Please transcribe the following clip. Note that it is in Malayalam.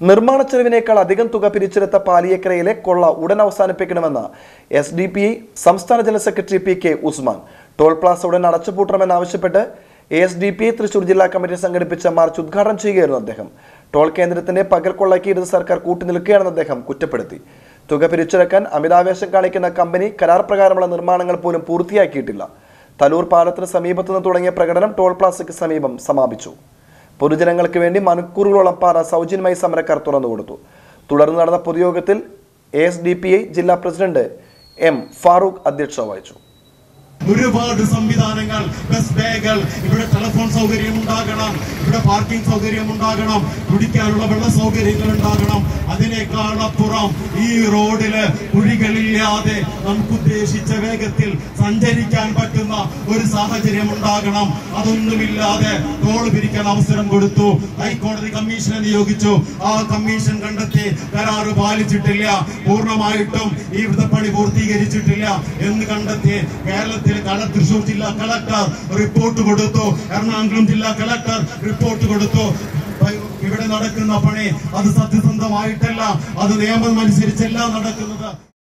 നിർമ്മാണ ചെലവിനേക്കാൾ അധികം തുക പിരിച്ചെടുത്ത പാലിയേക്കരയിലെ കൊള്ള ഉടൻ അവസാനിപ്പിക്കണമെന്ന് എസ് ഡി പി ഐ സംസ്ഥാന general secretary P K Usman toll plaza ഉടൻ അടച്ചുപൂട്ടണമെന്നാവശ്യപ്പെട്ട് എ എസ് ഡി പി ഐ തൃശൂർ ജില്ലാ കമ്മിറ്റി സംഘടിപ്പിച്ച മാർച്ച് ഉദ്ഘാടനം ചെയ്യുകയായിരുന്നു അദ്ദേഹം ടോൾ കേന്ദ്രത്തിന്റെ പകൽ കൊള്ളയ്ക്ക് ഇത് സർക്കാർ കൂട്ടുനിൽക്കുകയാണെന്ന് അദ്ദേഹം കുറ്റപ്പെടുത്തി തുക പിരിച്ചെടുക്കാൻ അമിതാവേശം കാണിക്കുന്ന കമ്പനി കരാർ പ്രകാരമുള്ള നിർമ്മാണങ്ങൾ പോലും പൂർത്തിയാക്കിയിട്ടില്ല തലൂർ പാലത്തിന് സമീപത്തു നിന്ന് തുടങ്ങിയ പ്രകടനം ടോൾ പ്ലാസയ്ക്ക് സമീപം സമാപിച്ചു പൊതുജനങ്ങൾക്ക് വേണ്ടി മണിക്കൂറുകളോളം പാത സൗജന്യമായി സമരക്കാർ തുറന്നുകൊടുത്തു തുടർന്ന് നടന്ന പൊതുയോഗത്തിൽ എ എസ് ഡി പി ഐ ജില്ലാ പ്രസിഡന്റ് എം ഫാറൂഖ് അധ്യക്ഷത വഹിച്ചു ഒരുപാട് സംവിധാനങ്ങൾ ബസ് ബേകൾ ഇവിടെ ടെലിഫോൺ സൗകര്യം ഉണ്ടാകണം ഇവിടെ പാർക്കിംഗ് സൗകര്യം ഉണ്ടാകണം കുടിക്കാനുള്ള വെള്ള സൗകര്യങ്ങൾ ഉണ്ടാകണം അതിനേക്കാൾ അപ്പുറം ഈ റോഡില് കുഴികളില്ലാതെ നമുക്ക് ഉദ്ദേശിച്ച വേഗത്തിൽ സഞ്ചരിക്കാൻ പറ്റുന്ന ഒരു സാഹചര്യം ഉണ്ടാകണം അതൊന്നുമില്ലാതെ ടോൾ പിരിക്കാൻ അവസരം കൊടുത്തു ഹൈക്കോടതി കമ്മീഷനെ നിയോഗിച്ചു ആ കമ്മീഷൻ കണ്ടെത്തി കരാറ് പാലിച്ചിട്ടില്ല പൂർണ്ണമായിട്ടും ഈ വൃതപ്പണി പൂർത്തീകരിച്ചിട്ടില്ല എന്ന് കണ്ടെത്തി കേരളത്തിൽ കള തൃശൂർ ജില്ലാ കളക്ടർ റിപ്പോർട്ട് കൊടുത്തു എറണാകുളം ജില്ലാ കളക്ടർ റിപ്പോർട്ട് കൊടുത്തു ഇവിടെ നടക്കുന്ന പണി അത് സത്യസന്ധമായിട്ടല്ല അത് നിയമം അനുസരിച്ചല്ല നടക്കുന്നത്